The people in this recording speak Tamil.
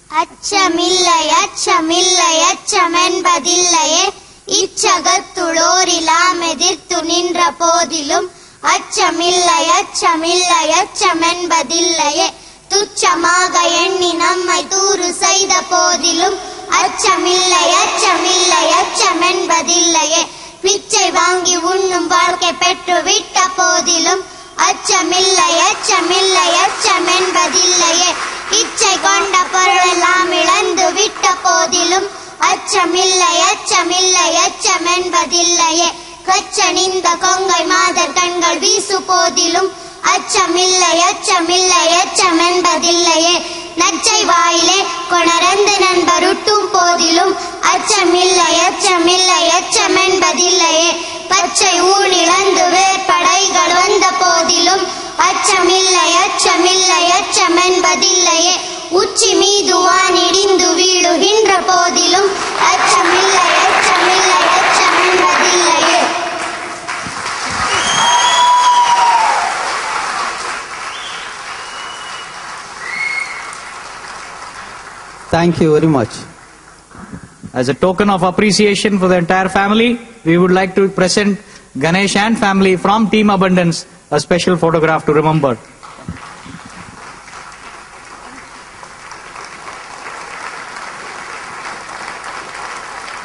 அச்சமில்லை அச்சமில்லை அச்சமென்பதில்லையே இச்சகத்துளோரிலாம் எதிர்த்து நின்ற போதிலும் அச்சமில்லை அச்சமில்லை அச்சமென்பதில்லையே துச்சமாக எண்ணி நம்மை தூறு செய்த போதிலும் அச்சமில்லை அச்சமில்லை அச்சமென்பதில்லையே பிச்சை வாங்கி உண்ணும் வாழ்க்கை பெற்று விட்ட போதிலும் அச்சமில்லை அச்சமில்லை அச்சமென்பதில்லையே இச்சை கொண்ட பொருளெல்லாம் இழந்து விட்ட போதிலும் அச்சமில்லை அச்சமில்லை அச்சமென்பதில்லையே கச்சனிந்த கொங்கை மாதர் கண்கள் வீசு போதிலும் அச்சமில்லை அச்சமில்லை அச்சமென்பதில்லையே நச்சை வாயிலே கொணரந்து நண்பருட்டும் போதிலும் அச்சமில்லை அச்சமில்லை அச்சமென்பதில்லையே பச்சை ஊழிழந்து வேற்படைகள் வந்த போதிலும் அச்சமில்லை அச்சமில்லை அச்சமென்பதில்லையே உச்சி மீது வானிடிந்து வீழுகின்ற போதிலும் அச்சமில்லை அச்சமில்லை அச்சமென்பதில்லையே Thank you very much. As a token of appreciation for the entire family, we would like to present Ganesh and family from Team Abundance a special photograph to remember.